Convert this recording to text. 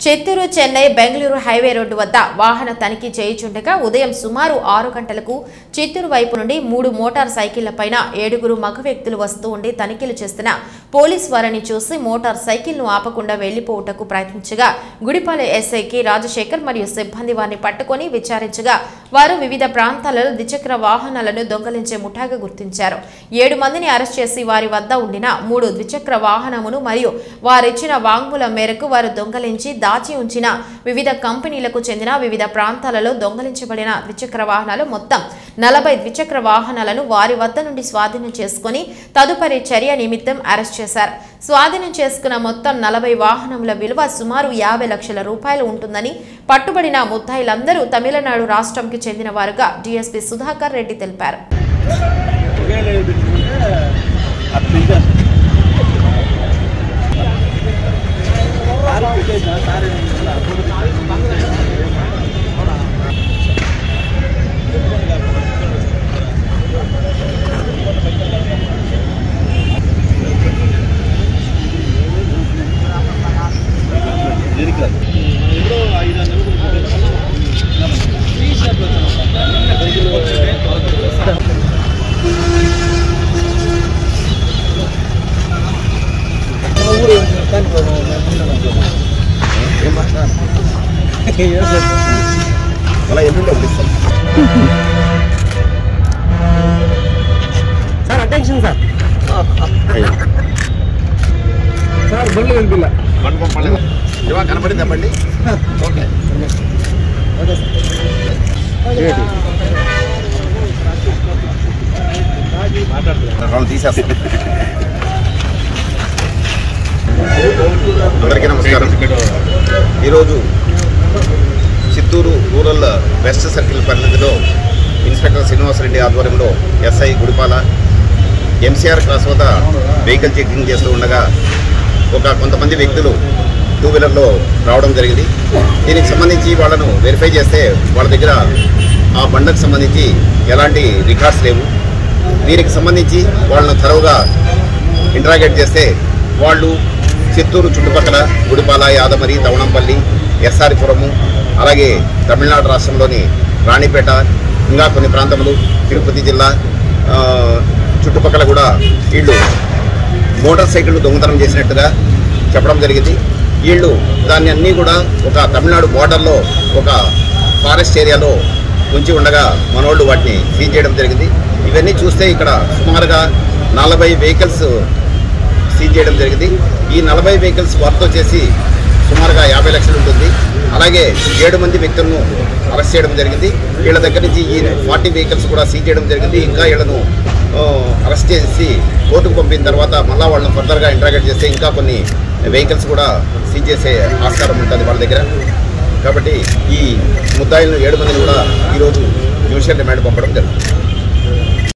Chittoor Chennai Bengaluru highway road వద్ద వాహన తనిఖీ చేయుచుండగా ఉదయం సుమారు ఆరు గంటలకు చిత్తూరు వైపు నుండి మూడు మోటార్ సైకిళ్లపైన ఏడుగురు మగ వ్యక్తులు వస్తూ ఉండి తనిఖీలు చేస్తున్న పోలీస్ వారిని చూసి మోటార్ సైకిల్ను ఆపకుండా వెళ్లిపోవుటకు ప్రయత్నించగా గుడిపాల ఎస్ఐకి రాజశేఖర్ మరియు సిబ్బంది వారిని పట్టుకొని విచారించగా వారు వివిధ ప్రాంతాలలో ద్విచక్ర వాహనాలను దొంగలించే ముఠాగా గుర్తించారు ఏడు మందిని అరెస్ట్ చేసి వారి వద్ద ఉండిన మూడు ద్విచక్ర వాహనమును మరియు వారిచ్చిన వాంగ్మూలం మేరకు వారు దొంగలించి దాచి ఉంచిన వివిధ కంపెనీలకు చెందిన వివిధ ప్రాంతాలలో దొంగలించబడిన ద్విచక్ర వాహనాలు మొత్తం నలభై ద్విచక్ర వాహనాలను వారి వద్ద నుండి స్వాధీనం చేసుకుని తదుపరి చర్య నిమిత్తం అరెస్ట్ చేశారు స్వాధీనం చేసుకున్న మొత్తం నలభై వాహనముల విలువ సుమారు యాభై లక్షల రూపాయలు ఉంటుందని పట్టుబడిన ముద్దాయిలందరూ తమిళనాడు రాష్ట్రంకి చెందిన వారుగా డీఎస్పీ సుధాకర్ రెడ్డి తెలిపారు అలా ఎల్లుండి పంపిస్తాం సార్ అటెన్షన్ సార్ సార్ బండ్లు కనిపిల్ల మండపం పల్లె ఇవా కనపడిందా బండి ఓకే వాళ్ళు తీసేస్తాం అందరికీ నమస్కారం ఈరోజు చిత్తూరు రూరల్ వెస్ట్ సర్కిల్ పరిధిలో ఇన్స్పెక్టర్ శ్రీనివాసరెడ్డి ఆధ్వర్యంలో ఎస్ఐ గుడిపాల ఎంసీఆర్ క్రాస్ వద్ద వెహికల్ చెకింగ్ చేస్తూ ఉండగా ఒక కొంతమంది వ్యక్తులు టూ వీలర్లో రావడం జరిగింది దీనికి సంబంధించి వాళ్ళను వెరిఫై చేస్తే వాళ్ళ దగ్గర ఆ బండకు సంబంధించి ఎలాంటి రికార్డ్స్ లేవు దీనికి సంబంధించి వాళ్ళను తరవుగా ఇంటరాగేట్ చేస్తే వాళ్ళు చిత్తూరు చుట్టుపక్కల గుడిపాల యాదమరి దవణంపల్లి ఎస్ఆర్పురము అలాగే తమిళనాడు రాష్ట్రంలోని రాణిపేట ఇంకా కొన్ని ప్రాంతములు తిరుపతి జిల్లా ఆ, చుట్టుపక్కల కూడా వీళ్ళు మోటార్ సైకిళ్ళు దొంగతనం చేసినట్టుగా చెప్పడం జరిగింది వీళ్ళు దాన్ని అన్నీ కూడా ఒక తమిళనాడు బోర్డర్లో ఒక ఫారెస్ట్ ఏరియాలో ఉంచి ఉండగా మనోళ్ళు వాటిని సీజ్ చేయడం జరిగింది ఇవన్నీ చూస్తే ఇక్కడ సుమారుగా నలభై వెహికల్స్ సీజ్ చేయడం జరిగింది ఈ నలభై వెహికల్స్ వర్త్ వచ్చేసి సుమారుగా యాభై లక్షలు ఉంటుంది అలాగే ఏడు మంది వ్యక్తులను అరెస్ట్ చేయడం జరిగింది వీళ్ళ దగ్గర నుంచి ఈ ఫార్టీ వెహికల్స్ కూడా సీజ్ చేయడం జరిగింది ఇంకా వీళ్ళను ఆ, అరెస్ట్ చేసి కోర్టుకు పంపిన తర్వాత మళ్ళీ వాళ్ళని ఫర్దర్గా ఇంట్రాగేట్ చేస్తే ఇంకా కొన్ని వెహికల్స్ కూడా సీజ్ చేసే ఆస్కారం ఉంటుంది వాళ్ళ దగ్గర కాబట్టి ఈ ముద్దాయిలను ఏడు మందిని కూడా ఈరోజు జ్యుడిషియల్ రిమాండ్ పంపడం జరుగుతుంది